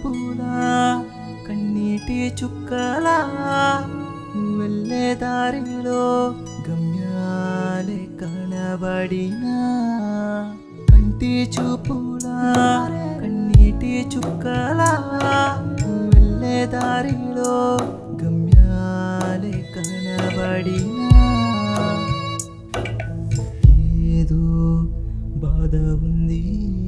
చూపులా కన్నీటి చుక్కలా నువ్వు వెళ్ళే దారిలో గమ్యాలే కనబడినా కంటి చూపులా కన్నీటి చుక్కలా నువ్వు వెళ్ళే దారిలో గమ్యాలే కనబడినా ఏదో బాధ ఉంది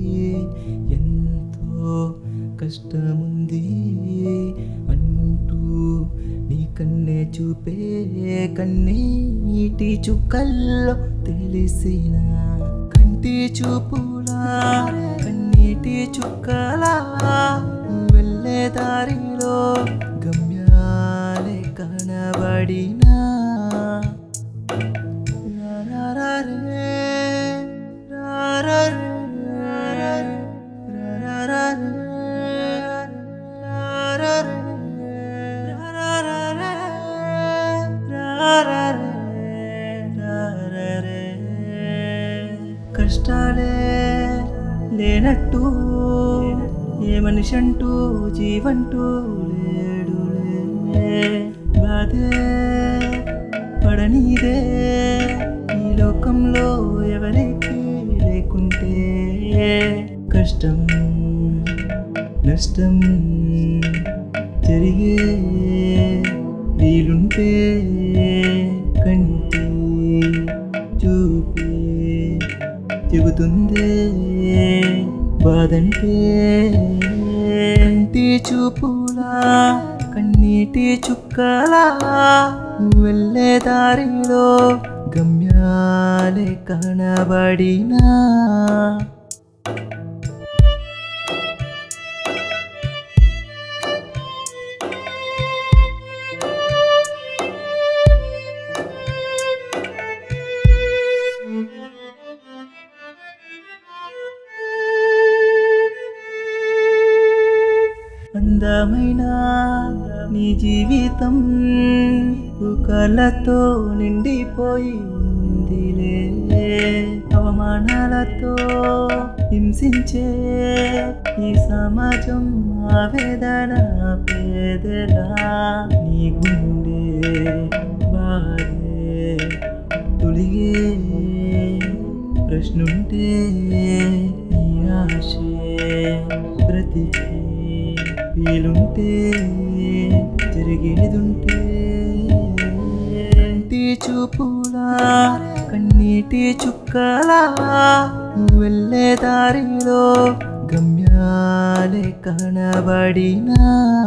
ఎంతో కష్టముంది అంటూ నీ కన్నే చూపే కన్నీటి చుక్కల్లో తెలిసిన కంటి చూపులా కన్నీటి చుక్కలా నువ్వు వెళ్ళే దారిలో గమ్యాలే కనబడినా కష్టాలే లేనట్టు ఏ మనిషి అంటూ జీవంటూ లేడులే బాధే పడనీదే ఈ లోకంలో ఎవరికి లేకుంటే కష్టం నష్టం జరిగే వీలుంటే కంటి చూపి చెబుతుందే బాధంటే కంటి చూపులా కన్నీటి చుక్కలా నువ్వు వెళ్ళే దారిలో గమ్యాలే కనబడినా అందమైన నీ జీవితం కళ్ళతో నిండిపోయి ఉందిలే అవమానాలతో హింసించే ఈ సమాజం ఆవేదన పేదలా నీ గుండె బాధే తొలిగే ప్రశ్నుంటే నీ ఆశే బ్రతికే వీలుంటే జరిగేదుంటే కంటి చూపులా కన్నీటి చుక్కలా నువ్వు వెళ్ళే దారిలో గమ్యాలే కనబడినా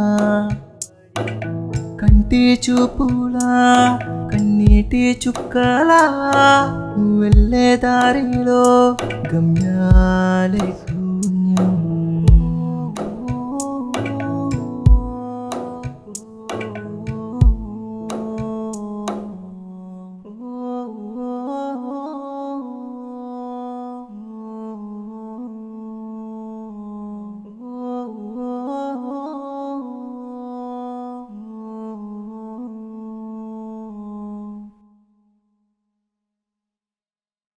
కంటి చూపులా కన్నీటి చుక్కలా నువ్వు వెళ్ళే దారిలో గమ్యాలే